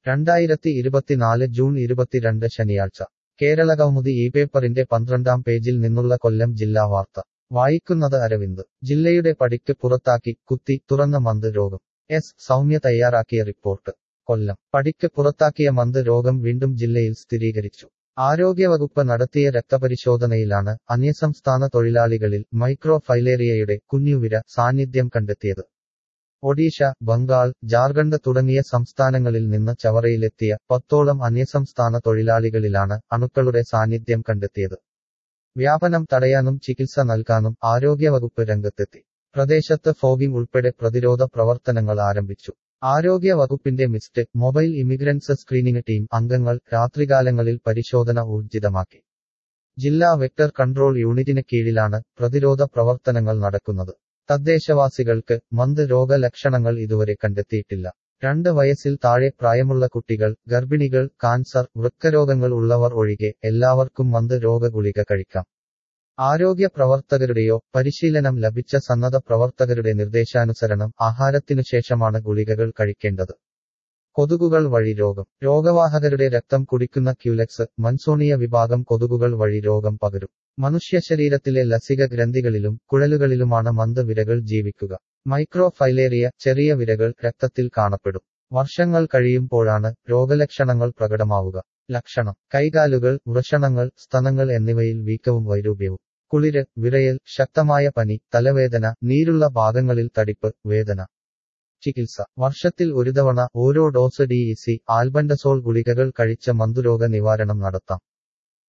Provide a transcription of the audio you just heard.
രണ്ടായിരത്തി ഇരുപത്തിനാല് ജൂൺ ഇരുപത്തിരണ്ട് ശനിയാഴ്ച കേരള കൗമുദി ഈ പേപ്പറിന്റെ പന്ത്രണ്ടാം പേജിൽ നിന്നുള്ള കൊല്ലം ജില്ലാ വാർത്ത വായിക്കുന്നത് അരവിന്ദ് ജില്ലയുടെ പടിക്ക് പുറത്താക്കി കുത്തി തുറന്ന മന്ത് രോഗം എസ് സൗമ്യ തയ്യാറാക്കിയ റിപ്പോർട്ട് കൊല്ലം പടിക്ക് പുറത്താക്കിയ മന്ത് രോഗം വീണ്ടും ജില്ലയിൽ സ്ഥിരീകരിച്ചു ആരോഗ്യവകുപ്പ് നടത്തിയ രക്തപരിശോധനയിലാണ് അന്യസംസ്ഥാന തൊഴിലാളികളിൽ മൈക്രോ ഫൈലേറിയയുടെ കുഞ്ഞുവിര സാന്നിധ്യം കണ്ടെത്തിയത് ഒഡീഷ ബംഗാൾ ജാർഖണ്ഡ് തുടങ്ങിയ സംസ്ഥാനങ്ങളിൽ നിന്ന് ചവറയിലെത്തിയ പത്തോളം അന്യസംസ്ഥാന തൊഴിലാളികളിലാണ് അണുക്കളുടെ സാന്നിധ്യം കണ്ടെത്തിയത് വ്യാപനം തടയാനും ചികിത്സ നൽകാനും ആരോഗ്യവകുപ്പ് രംഗത്തെത്തി പ്രദേശത്ത് ഫോഗിംഗ് ഉൾപ്പെടെ പ്രതിരോധ പ്രവർത്തനങ്ങൾ ആരംഭിച്ചു ആരോഗ്യ വകുപ്പിന്റെ mist mobile immigrants screening team അംഗങ്ങൾ രാത്രികാലങ്ങളിൽ പരിശോധന ഊർജിതമാക്കി ജില്ലാ വെക്ടർ കൺട്രോൾ യൂണിറ്റിന് കീഴിലാണ് പ്രതിരോധ പ്രവർത്തനങ്ങൾ നടക്കുന്നത് തദ്ദേശവാസികൾക്ക് മന്ത് രോഗലക്ഷണങ്ങൾ ഇതുവരെ കണ്ടെത്തിയിട്ടില്ല രണ്ട് വയസ്സിൽ താഴെ പ്രായമുള്ള കുട്ടികൾ ഗർഭിണികൾ കാൻസർ വൃക്കരോഗങ്ങൾ ഉള്ളവർ ഒഴികെ എല്ലാവർക്കും മന്ത് രോഗഗുളിക കഴിക്കാം ആരോഗ്യ പ്രവർത്തകരുടെയോ പരിശീലനം ലഭിച്ച സന്നദ്ധ പ്രവർത്തകരുടെ നിർദ്ദേശാനുസരണം ആഹാരത്തിനു ശേഷമാണ് ഗുളികകൾ കഴിക്കേണ്ടത് കൊതുകുകൾ വഴി രോഗം രോഗവാഹകരുടെ രക്തം കുടിക്കുന്ന ക്യുലെക്സ് മൻസോണിയ വിഭാഗം കൊതുകുകൾ വഴി രോഗം പകരും മനുഷ്യ ശരീരത്തിലെ ലസിക ഗ്രന്ഥികളിലും കുഴലുകളിലുമാണ് മന്ത് വിരകൾ ജീവിക്കുക മൈക്രോ ഫൈലേറിയ ചെറിയ വിരകൾ രക്തത്തിൽ കാണപ്പെടും വർഷങ്ങൾ കഴിയുമ്പോഴാണ് രോഗലക്ഷണങ്ങൾ പ്രകടമാവുക ലക്ഷണം കൈകാലുകൾ വൃഷണങ്ങൾ സ്തനങ്ങൾ എന്നിവയിൽ വീക്കവും വൈരൂപ്യവും കുളിര് വിറയൽ ശക്തമായ പനി തലവേദന നീരുള്ള ഭാഗങ്ങളിൽ തടിപ്പ് വേദന ചികിത്സ വർഷത്തിൽ ഒരു തവണ ഓരോ dose D E C albendazole ഗുളികകൾ കഴിച്ച മന്തുരോഗ നിവാരണം നടത്താം